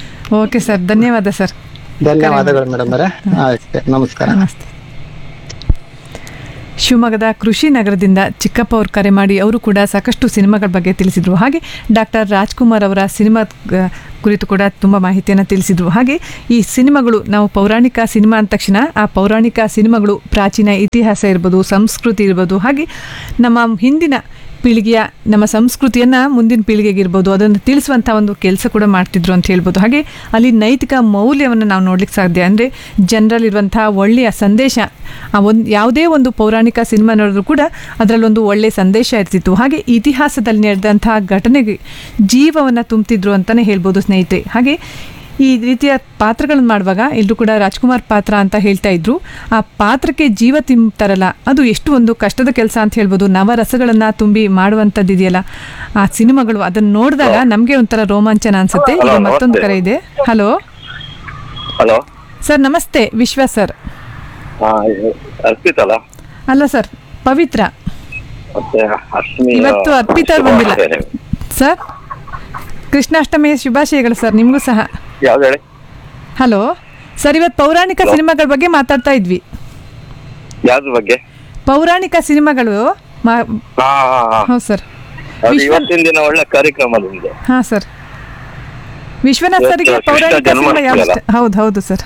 ಓಕೆ ಸರ್ ಧನ್ಯವಾದ ಸರ್ ಧನ್ಯವಾದಗಳು ಮೇಡಮ್ ಅರೆ ಆಯ್ತು ನಮಸ್ಕಾರ ನಮಸ್ತೆ ಶಿವಮೊಗ್ಗದ ಕೃಷಿ ನಗರದಿಂದ ಚಿಕ್ಕಪ್ಪ ಅವರು ಕರೆ ಮಾಡಿ ಅವರು ಕೂಡ ಸಾಕಷ್ಟು ಸಿನಿಮಾಗಳ ಬಗ್ಗೆ ತಿಳಿಸಿದರು ಹಾಗೆ ಡಾಕ್ಟರ್ ರಾಜ್ಕುಮಾರ್ ಅವರ ಸಿನಿಮಾ ಆ, ಕುರಿತು ಕೂಡ ತುಂಬ ಮಾಹಿತಿಯನ್ನು ತಿಳಿಸಿದರು ಹಾಗೆ ಈ ಸಿನಿಮಾಗಳು ನಾವು ಪೌರಾಣಿಕ ಸಿನಿಮಾ ಅಂದ ತಕ್ಷಣ ಆ ಪೌರಾಣಿಕ ಸಿನಿಮಾಗಳು ಪ್ರಾಚೀನ ಇತಿಹಾಸ ಇರ್ಬೋದು ಸಂಸ್ಕೃತಿ ಇರ್ಬೋದು ಹಾಗೆ ನಮ್ಮ ಹಿಂದಿನ ಪೀಳಿಗೆಯ ನಮ್ಮ ಸಂಸ್ಕೃತಿಯನ್ನು ಮುಂದಿನ ಪೀಳಿಗೆಗೆ ಇರ್ಬೋದು ಅದನ್ನು ತಿಳಿಸುವಂಥ ಒಂದು ಕೆಲಸ ಕೂಡ ಮಾಡ್ತಿದ್ರು ಅಂತ ಹೇಳ್ಬೋದು ಹಾಗೆ ಅಲ್ಲಿ ನೈತಿಕ ಮೌಲ್ಯವನ್ನು ನಾವು ನೋಡ್ಲಿಕ್ಕೆ ಸಾಧ್ಯ ಅಂದರೆ ಜನರಲ್ಲಿರುವಂಥ ಒಳ್ಳೆಯ ಸಂದೇಶ ಆ ಒಂದು ಯಾವುದೇ ಒಂದು ಪೌರಾಣಿಕ ಸಿನಿಮಾ ನೋಡಿದ್ರು ಕೂಡ ಅದರಲ್ಲೊಂದು ಒಳ್ಳೆಯ ಸಂದೇಶ ಇರ್ತಿತ್ತು ಹಾಗೆ ಇತಿಹಾಸದಲ್ಲಿ ನಡೆದಂತಹ ಘಟನೆಗೆ ಜೀವವನ್ನು ತುಂಬ್ತಿದ್ರು ಅಂತಲೇ ಹೇಳ್ಬೋದು ಸ್ನೇಹಿತರೆ ಹಾಗೆ ಈ ರೀತಿಯ ಪಾತ್ರಗಳನ್ನು ಮಾಡುವಾಗ ಎಲ್ಲರೂ ಕೂಡ ರಾಜ್ಕುಮಾರ್ ಪಾತ್ರ ಅಂತ ಹೇಳ್ತಾ ಇದ್ರು ಆ ಪಾತ್ರಕ್ಕೆ ಜೀವ ತುಂಬ್ತಾರಲ್ಲ ಅದು ಎಷ್ಟು ಒಂದು ಕಷ್ಟದ ಕೆಲಸ ಅಂತ ಹೇಳ್ಬೋದು ನವರಸಗಳನ್ನು ತುಂಬಿ ಮಾಡುವಂಥದ್ದು ಇದೆಯಲ್ಲ ಆ ಸಿನಿಮಾಗಳು ಅದನ್ನು ನೋಡಿದಾಗ ನಮಗೆ ಒಂಥರ ರೋಮಾಂಚನ ಅನ್ಸುತ್ತೆ ಈಗ ಹಲೋ, ಮತ್ತೊಂದು ನಮಸ್ತೆ. ಕರೆ ಇದೆ ಹಲೋ ಹಲೋ ಸರ್ ನಮಸ್ತೆ ವಿಶ್ವ ಸರ್ ಹಾ ಅರ್ಪಿತ್ ಅಲ್ಲ ಅಲ್ಲ ಸರ್ ಪವಿತ್ರ ಮತ್ತೆ ಅಶ್ಮಿ ಇವತ್ತು ಅರ್ಪಿತಾ ಅವ್ರು ಬಂದಿಲ್ಲ ಸರ್ ಕೃಷ್ಣಾಷ್ಟಮಿಯ ಶುಭಾಶಯಗಳು ಸರ್ ನಿಮಗೂ ಸಹ ಯಾವ್ದು ಹೇಳಿ ಹಲೋ ಸರ್ ಇವತ್ತು ಪೌರಾಣಿಕ ಸಿನಿಮಾಗಳ ಬಗ್ಗೆ ಮಾತಾಡ್ತಾ ಇದ್ವಿ ಯಾವ್ದ್ರ ಬಗ್ಗೆ ಪೌರಾಣಿಕ ಸಿನಿಮಾಗಳು ಮಾ ಹಾ ಹಾ ಹಾ ಹೌದು ಸರ್ ಅದು ವಿಶ್ವ ಇವತ್ತಿನ ದಿನ ಒಳ್ಳೆ ಕಾರ್ಯಕ್ರಮ ನಿಮ್ದು ಹಾಂ ಸರ್ ವಿಶ್ವನಾಥ್ ಇವತ್ತು ಸರ್ಗೆ ಕೃಷ್ಣ ಪೌರಾಣಿಕ ಸಿನಿಮಾ ಜನ್ಮಾಷ್ಟಮಿ ಯಾವ್ದು ಅಲ್ಲ? ಇಷ್ಟ? ಹೌದು ಹೌದು ಸರ್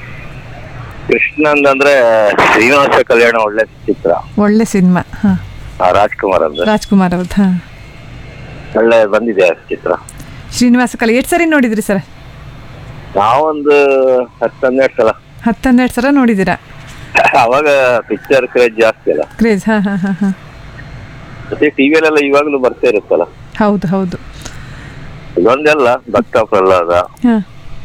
ಕೃಷ್ಣಂದ್ ಅಂದ್ರೆ ಶ್ರೀನಿವಾಸ ಕಲ್ಯಾಣ ಒಳ್ಳೆ ಚಿತ್ರ ಒಳ್ಳೆ ಸಿನಿಮಾ ಹಾಂ ಆ, ರಾಜ್ಕುಮಾರ್ ಅಂದ್ರೆ ರಾಜ್ಕುಮಾರ್ ಅವ್ರದ್ದು ಹಾಂ ಒಳ್ಳೆ ಬಂದಿದೆ ಆ ಚಿತ್ರ ಶ್ರೀನಿವಾಸ ಕಲೆ ಎಷ್ಟು ಸರಿ ನೋಡಿದ್ರಿ ಸರ್ ನಾವೊಂದು ಹತ್ತು ಹನ್ನೆರಡು ಸಲ ಹತ್ತು ಹನ್ನೆರಡು ಸಲ ನೋಡಿದ್ದೀರಾ ಅವಾಗ ಪಿಕ್ಚರ್ ಕ್ರೇಜ್ ಜಾಸ್ತಿ ಅಲ್ಲ ಕ್ರೇಜ್ ಹಾಂ ಹಾಂ ಹಾಂ ಹಾಂ ಮತ್ತೆ ಟಿವಿಯಲ್ಲೆಲ್ಲ ಇವಾಗ್ಲೂ ಬರ್ತಾ ಇರುತ್ತಲ್ಲ ಹೌದು ಹೌದು ಇದೊಂದೆಲ್ಲ ಭಕ್ತ ಪ್ರಹ್ಲಾದ ಹಾಂ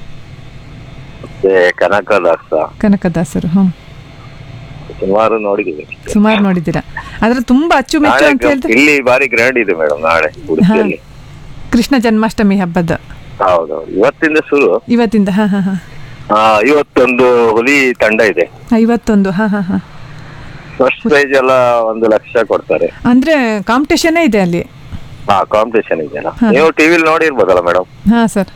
ಮತ್ತೆ ಕನಕದಾಸ ಕನಕದಾಸರು ಹ್ಞೂ ಸುಮಾರು ನೋಡಿದ್ದೀವಿ ಸುಮಾರು ನೋಡಿದ್ದೀರಾ ಆದ್ರೆ ತುಂಬಾ ಅಚ್ಚುಮೆಚ್ಚು ನಾಳೆ ಅಂತ ಹೇಳಿದ್ರೆ ಇಲ್ಲಿ ಬಾರಿ ಗ್ರ್ಯಾಂಡ್ ಇದೆ ಮೇಡಮ್ ನಾಳೆ ಉಡುಪಿಯಲ್ಲಿ ಕೃಷ್ಣ ಜನ್ಮಾಷ್ಟಮಿ ಹಬ್ಬದ ಹೌದೌದು ಇವತ್ತಿಂದ ಶುರು ಇವತ್ತಿಂದ ಹಾಂ ಹಾಂ ಹಾಂ ಆ, ಇವತ್ತೊಂದು ಹುಲಿ ತಂಡ ಇದೆ ಐವತ್ತೊಂದು ಹಾಂ ಹಾಂ ಹಾಂ ಫಸ್ಟ್ ಪ್ರೈಸ್ ಎಲ್ಲ ಒಂದು ಲಕ್ಷ ಕೊಡ್ತಾರೆ ಅಂದ್ರೆ ಕಾಂಪಿಟೇಷನ್ನೇ ಇದೆ ಅಲ್ಲಿ ಹಾ ಕಾಂಪಿಟೇಷನ್ ಇದೆಯಲ್ಲ ಹಾ. ನೀವು ಟಿವಿಲಿ ನೋಡಿರ್ಬೋದಲ್ಲ ಮೇಡಮ್ ಹಾಂ ಸರ್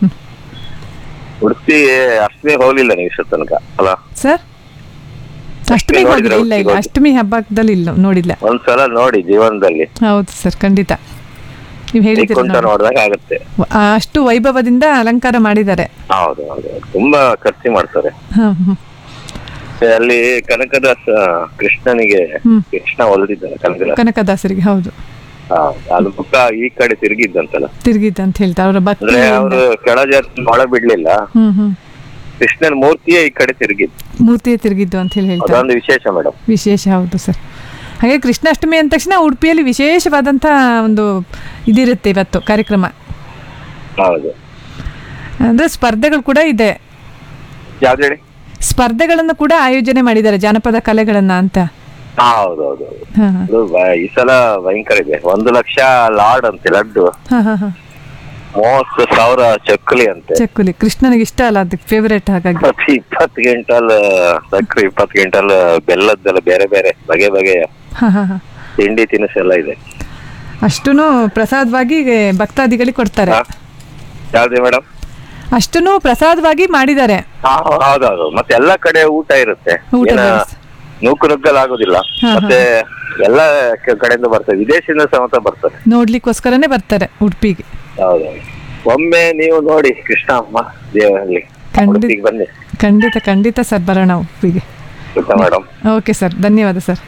ಉಡುಪಿ ಅಷ್ಟೇ ಹೋಗ್ಲಿಲ್ಲ ನೀವು ಇಷ್ಟ ತನಕ ಅಲ್ಲ ಸರ್ ಅಷ್ಟಮಿ ನೋಡಿದ್ರೆ ಹೋಗಿಲ್ಲ ಇಲ್ಲ ಇಲ್ಲ ಹೋಗಿ. ಅಷ್ಟಮಿ ಹಬ್ಬದಲ್ಲಿ ಇಲ್ಲ ನೋಡಿಲ್ಲ ಒಂದ್ಸಲ ನೋಡಿ ಜೀವನದಲ್ಲಿ ಹೌದು ಸರ್ ಖಂಡಿತ ನೀವು ಹೇಳಿದ್ದೀರಿ ಕುಂತ ನೋಡಿ. ನೋಡಿದಾಗ ಆಗುತ್ತೆ ಆ, ಅಷ್ಟು ವೈಭವದಿಂದ ಅಲಂಕಾರ ಮಾಡಿದ್ದಾರೆ ಹೌದು ಹೌದು ತುಂಬಾ ಖರ್ಚು ಮಾಡ್ತಾರೆ ಹಾಂ ಹ್ಞೂ ಮತ್ತೆ ಅಲ್ಲಿ ಕನಕದಾಸ ಕೃಷ್ಣನಿಗೆ ಹ್ಮ್. ಕೃಷ್ಣ ಒಲಿದಿದ್ದಾನೆ ಕನಕದಾಸ ಕನಕದಾಸರಿಗೆ ಹೌದು ಹಾ, ಅದು ಮುಖ ಈ ಕಡೆ ತಿರುಗಿದ್ದಂತಲ್ಲ ತಿರುಗಿದ್ದ ಅಂತ ಹೇಳ್ತಾರೆ ಅವರ ಭಕ್ತಿ ಅಂದ್ರೆ ಅವರು ಕೆಳ ಜಾತಿ ಒಳ ಬಿಡ್ಲಿಲ್ಲ ಹ್ಮ್ ಹ್ಮ್ ಕೃಷ್ಣನ ಮೂರ್ತಿಯೇ ಈ ಕಡೆ ತಿರುಗಿದ್ದು ಮೂರ್ತಿಯೇ ತಿರುಗಿದ್ದು ಅಂತ ಹೇಳಿ ಹೇಳ್ತಾರೆ ಅದೊಂದು ವಿಶೇಷ ಮೇಡಮ್ ವಿಶೇಷ ಹೌದು ಸರ್ ಹಾಗೆ ಕೃಷ್ಣಾಷ್ಟಮಿ ಅಂದ ತಕ್ಷಣ ಉಡುಪಿಯಲ್ಲಿ ವಿಶೇಷವಾದಂಥ ಒಂದು ಇದಿರುತ್ತೆ ಇವತ್ತು ಕಾರ್ಯಕ್ರಮ ಹೌದು ಅಂದರೆ ಸ್ಪರ್ಧೆಗಳು ಕೂಡ ಇದೆ ಯಾವ್ದು ಹೇಳಿ ಸ್ಪರ್ಧೆಗಳನ್ನು ಕೂಡ ಆಯೋಜನೆ ಮಾಡಿದ್ದಾರೆ ಜಾನಪದ ಕಲೆಗಳನ್ನು ಅಂತ ಹಾ, ಹೌದು ಹೌದು ಹೌದು. ಹಾಂ ಹಾಂ ಅದು ಬ- ಈ ಸಲ ಭಯಂಕರ ಇದೆ ಒಂದು ಲಕ್ಷ ಲಾಡ್ ಅಂತೆ ಲಡ್ಡು ಹಾಂ ಹಾಂ ಹಾಂ ಮೂವತ್ತು ಸಾವಿರ ಚಕ್ಕಲಿ ಅಂತೆ ಚಕ್ಕುಲಿ ಕೃಷ್ಣನಿಗೆ ಇಷ್ಟ ಅಲ್ಲ ಅದಕ್ಕೆ ಫೇವರೇಟ್ ಹಾಗಾಗಿ ಮತ್ತೆ ಇಪ್ಪತ್ತು ಕ್ವಿಂಟಲ್ ಸಕ್ಕರೆ ಇಪ್ಪತ್ತು ಕ್ವಿಂಟಲ್ ಬೆಲ್ಲದ್ದೆಲ್ಲ ಬೇರೆ ಬೇರೆ ಬಗೆ ಬಗೆಯ ಹಾಂ ಹಾಂ ಹಾಂ ತಿಂಡಿ ತಿನಿಸು ಎಲ್ಲ ಇದೆ ಅಷ್ಟೂ ಪ್ರಸಾದವಾಗಿ ಭಕ್ತಾದಿಗಳಿಗೆ ಕೊಡ್ತಾರೆ ಯಾವ್ದು ಮೇಡಮ್ ಅಷ್ಟೂ ಪ್ರಸಾದವಾಗಿ ಮಾಡಿದ್ದಾರೆ ಹೌದೌದು ಮತ್ತೆ ಎಲ್ಲಾ ಕಡೆ ಊಟ ಇರುತ್ತೆ ಊಟ ಏನ ವ್ಯವಸ್ಥೆ. ನೂಕು ನುಗ್ಗಲ್ ಆಗುದಿಲ್ಲ ಹಾ, ಹಾ. ಮತ್ತೆ ಎಲ್ಲ ಕ- ಕಡೆಯಿಂದ ಬರ್ತಾರೆ ವಿದೇಶದಿಂದ ಸಮೇತ ಬರ್ತಾರೆ ನೋಡ್ಲಿಕ್ಕೋಸ್ಕರನೇ ಬರ್ತಾರೆ ಉಡುಪಿಗೆ ಹೌದೌದು ಒಮ್ಮೆ ನೀವು ನೋಡಿ ಕೃಷ್ಣಮ್ಮ ದೇವರಲ್ಲಿ ಖಂಡಿತ ಉಡುಪಿಗೆ ಬನ್ನಿ ಖಂಡಿತ ಖಂಡಿತ ಸರ್ ಬರೋಣ ಉಡುಪಿಗೆ ಗೊತ್ತಾ ಮೇಡಮ್ ಓಕೆ ಸರ್ ಧನ್ಯವಾದ ಸರ್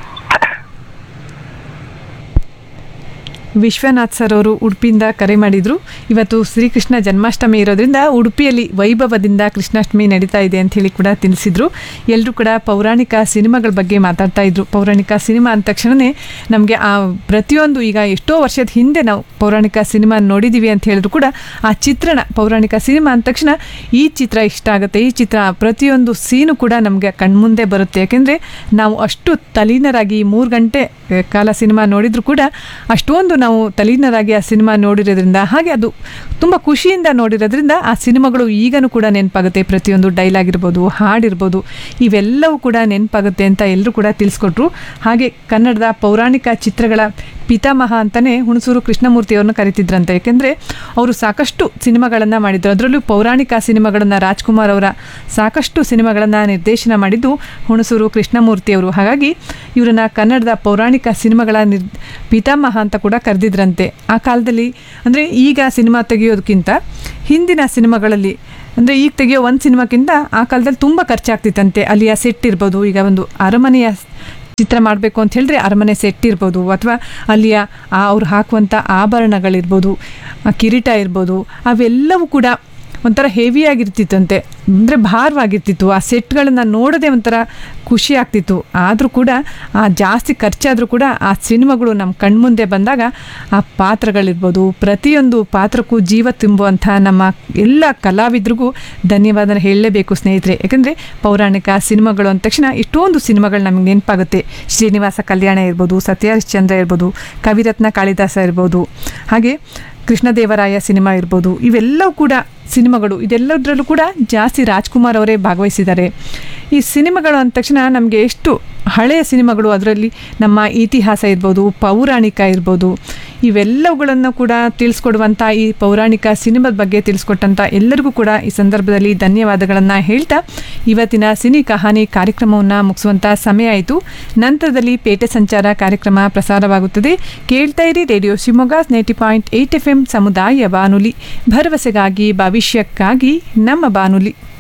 ವಿಶ್ವನಾಥ್ ಸರ್ ಅವರು ಉಡುಪಿಯಿಂದ ಕರೆ ಮಾಡಿದರು ಇವತ್ತು ಶ್ರೀಕೃಷ್ಣ ಜನ್ಮಾಷ್ಟಮಿ ಇರೋದ್ರಿಂದ ಉಡುಪಿಯಲ್ಲಿ ವೈಭವದಿಂದ ಕೃಷ್ಣಾಷ್ಟಮಿ ನಡೀತಾ ಇದೆ ಅಂತ ಹೇಳಿ ಕೂಡ ತಿಳಿಸಿದ್ರು ಎಲ್ಲರೂ ಕೂಡ ಪೌರಾಣಿಕ ಸಿನಿಮಾಗಳ ಬಗ್ಗೆ ಮಾತಾಡ್ತಾ ಇದ್ರು ಪೌರಾಣಿಕ ಸಿನಿಮಾ ಅಂದ ತಕ್ಷಣವೇ ನಮಗೆ ಆ ಪ್ರತಿಯೊಂದು ಈಗ ಎಷ್ಟೋ ವರ್ಷದ ಹಿಂದೆ ನಾವು ಪೌರಾಣಿಕ ಸಿನಿಮಾ ನೋಡಿದ್ದೀವಿ ಅಂತ ಹೇಳಿದ್ರು ಕೂಡ ಆ ಚಿತ್ರಣ ಪೌರಾಣಿಕ ಸಿನಿಮಾ ಅಂದ ತಕ್ಷಣ ಈ ಚಿತ್ರ ಇಷ್ಟ ಆಗುತ್ತೆ ಈ ಚಿತ್ರ ಪ್ರತಿಯೊಂದು ಸೀನು ಕೂಡ ನಮಗೆ ಕಣ್ಮುಂದೆ ಬರುತ್ತೆ ಯಾಕೆಂದರೆ ನಾವು ಅಷ್ಟು ತಲೀನರಾಗಿ ಮೂರು ಗಂಟೆ ಆ, ಕಾಲ ಸಿನಿಮಾ ನೋಡಿದ್ರು ಕೂಡ ಅಷ್ಟೊಂದು ನಾವು ತಲೀನರಾಗಿ ಆ ಸಿನಿಮಾ ನೋಡಿರೋದ್ರಿಂದ ಹಾಗೆ ಅದು ತುಂಬ ಖುಷಿಯಿಂದ ನೋಡಿರೋದ್ರಿಂದ ಆ ಸಿನಿಮಾಗಳು ಈಗನೂ ಕೂಡ ನೆನಪಾಗುತ್ತೆ ಪ್ರತಿಯೊಂದು ಡೈಲಾಗ್ ಇರ್ಬೋದು ಹಾಡಿರ್ಬೋದು ಇವೆಲ್ಲವೂ ಕೂಡ ನೆನಪಾಗುತ್ತೆ ಅಂತ ಎಲ್ಲರೂ ಕೂಡ ತಿಳಿಸ್ಕೊಟ್ರು ಹಾಗೆ ಕನ್ನಡದ ಪೌರಾಣಿಕ ಚಿತ್ರಗಳ ಪಿತಾಮಹ ಅಂತಲೇ ಹುಣಸೂರು ಕೃಷ್ಣಮೂರ್ತಿ ಅವ್ರನ್ನ ಕರಿತಿದ್ರಂತೆ ಯಾಕೆಂದರೆ ಅವರು ಸಾಕಷ್ಟು ಸಿನಿಮಾಗಳನ್ನು ಮಾಡಿದ್ರು ಅದರಲ್ಲೂ ಪೌರಾಣಿಕ ಸಿನಿಮಾಗಳನ್ನು ರಾಜ್ಕುಮಾರ್ ಅವರ ಸಾಕಷ್ಟು ಸಿನಿಮಾಗಳನ್ನು ನಿರ್ದೇಶನ ಮಾಡಿದ್ದು ಹುಣಸೂರು ಕೃಷ್ಣಮೂರ್ತಿ ಅವರು ಹಾಗಾಗಿ ಇವರನ್ನ ಕನ್ನಡದ ಪೌರಾಣಿಕ ಸಿನಿಮಾಗಳ ನಿರ್ ಪಿತಾಮಹ ಅಂತ ಕೂಡ ಕರೆದಿದ್ರಂತೆ ಆ ಕಾಲದಲ್ಲಿ ಅಂದರೆ ಈಗ ಸಿನಿಮಾ ತೆಗೆಯೋದಕ್ಕಿಂತ ಹಿಂದಿನ ಸಿನಿಮಾಗಳಲ್ಲಿ ಅಂದರೆ ಈಗ ತೆಗೆಯೋ ಒಂದು ಸಿನಿಮಾಕ್ಕಿಂತ ಆ ಕಾಲದಲ್ಲಿ ತುಂಬ ಖರ್ಚಾಗ್ತಿತ್ತಂತೆ ಅಲ್ಲಿಯ ಸೆಟ್ ಇರ್ಬೋದು ಈಗ ಒಂದು ಅರಮನೆಯ ಚಿತ್ರ ಮಾಡಬೇಕು ಅಂತ ಹೇಳಿದ್ರೆ ಅರಮನೆ ಸೆಟ್ ಇರ್ಬೋದು ಅಥವಾ ಅಲ್ಲಿಯ ಆ ಅವ್ರು ಹಾಕುವಂಥ ಆಭರಣಗಳಿರ್ಬೋದು ಆ ಕಿರೀಟ ಇರ್ಬೋದು ಅವೆಲ್ಲವೂ ಕೂಡ ಒಂಥರ ಹೆವಿಯಾಗಿರ್ತಿತ್ತಂತೆ ಅಂದರೆ ಭಾರವಾಗಿರ್ತಿತ್ತು ಆ ಸೆಟ್ಗಳನ್ನು ನೋಡೋದೇ ಒಂಥರ ಖುಷಿ ಆಗ್ತಿತ್ತು ಆದರೂ ಕೂಡ ಆ ಜಾಸ್ತಿ ಖರ್ಚಾದರೂ ಕೂಡ ಆ ಸಿನಿಮಾಗಳು ನಮ್ಮ ಕಣ್ಮುಂದೆ ಬಂದಾಗ ಆ ಪಾತ್ರಗಳಿರ್ಬೋದು ಪ್ರತಿಯೊಂದು ಪಾತ್ರಕ್ಕೂ ಜೀವ ತುಂಬುವಂಥ ನಮ್ಮ ಎಲ್ಲ ಕಲಾವಿದ್ರಿಗೂ ಧನ್ಯವಾದ ಹೇಳಲೇಬೇಕು ಸ್ನೇಹಿತರೆ ಯಾಕಂದರೆ ಪೌರಾಣಿಕ ಸಿನಿಮಾಗಳು ಅಂದ ತಕ್ಷಣ ಇಷ್ಟೊಂದು ಸಿನಿಮಾಗಳು ನಮಗೆ ನೆನಪಾಗುತ್ತೆ ಶ್ರೀನಿವಾಸ ಕಲ್ಯಾಣ ಇರ್ಬೋದು ಸತ್ಯಹರಿಶ್ಚಂದ್ರ ಇರ್ಬೋದು ಕವಿರತ್ನ ಕಾಳಿದಾಸ ಇರ್ಬೋದು ಹಾಗೆ ಕೃಷ್ಣದೇವರಾಯ ಸಿನಿಮಾ ಇರ್ಬೋದು ಇವೆಲ್ಲವೂ ಕೂಡ ಸಿನಿಮಾಗಳು ಇದೆಲ್ಲದರಲ್ಲೂ ಕೂಡ ಜಾಸ್ತಿ ರಾಜ್ಕುಮಾರ್ ಅವರೇ ಭಾಗವಹಿಸಿದ್ದಾರೆ ಈ ಸಿನಿಮಾಗಳು ಅಂದ ತಕ್ಷಣ ನಮಗೆ ಎಷ್ಟು ಹಳೆಯ ಸಿನಿಮಾಗಳು ಅದರಲ್ಲಿ ನಮ್ಮ ಇತಿಹಾಸ ಇರ್ಬೋದು ಪೌರಾಣಿಕ ಇರ್ಬೋದು ಇವೆಲ್ಲವುಗಳನ್ನು ಕೂಡ ತಿಳಿಸ್ಕೊಡುವಂಥ ಈ ಪೌರಾಣಿಕ ಸಿನಿಮಾದ ಬಗ್ಗೆ ತಿಳಿಸ್ಕೊಟ್ಟಂಥ ಎಲ್ಲರಿಗೂ ಕೂಡ ಈ ಸಂದರ್ಭದಲ್ಲಿ ಧನ್ಯವಾದಗಳನ್ನು ಹೇಳ್ತಾ ಇವತ್ತಿನ ಸಿನಿ ಕಹಾನಿ ಕಾರ್ಯಕ್ರಮವನ್ನು ಮುಗಿಸುವಂಥ ಸಮಯ ಆಯಿತು ನಂತರದಲ್ಲಿ ಪೇಟೆ ಸಂಚಾರ ಕಾರ್ಯಕ್ರಮ ಪ್ರಸಾರವಾಗುತ್ತದೆ ಕೇಳ್ತಾ ಇರಿ radio Shivamogga ninety point eight F M ಸಮುದಾಯ ಬಾನುಲಿ ಭರವಸೆಗಾಗಿ ಭವಿಷ್ಯಕ್ಕಾಗಿ ನಮ್ಮ ಬಾನುಲಿ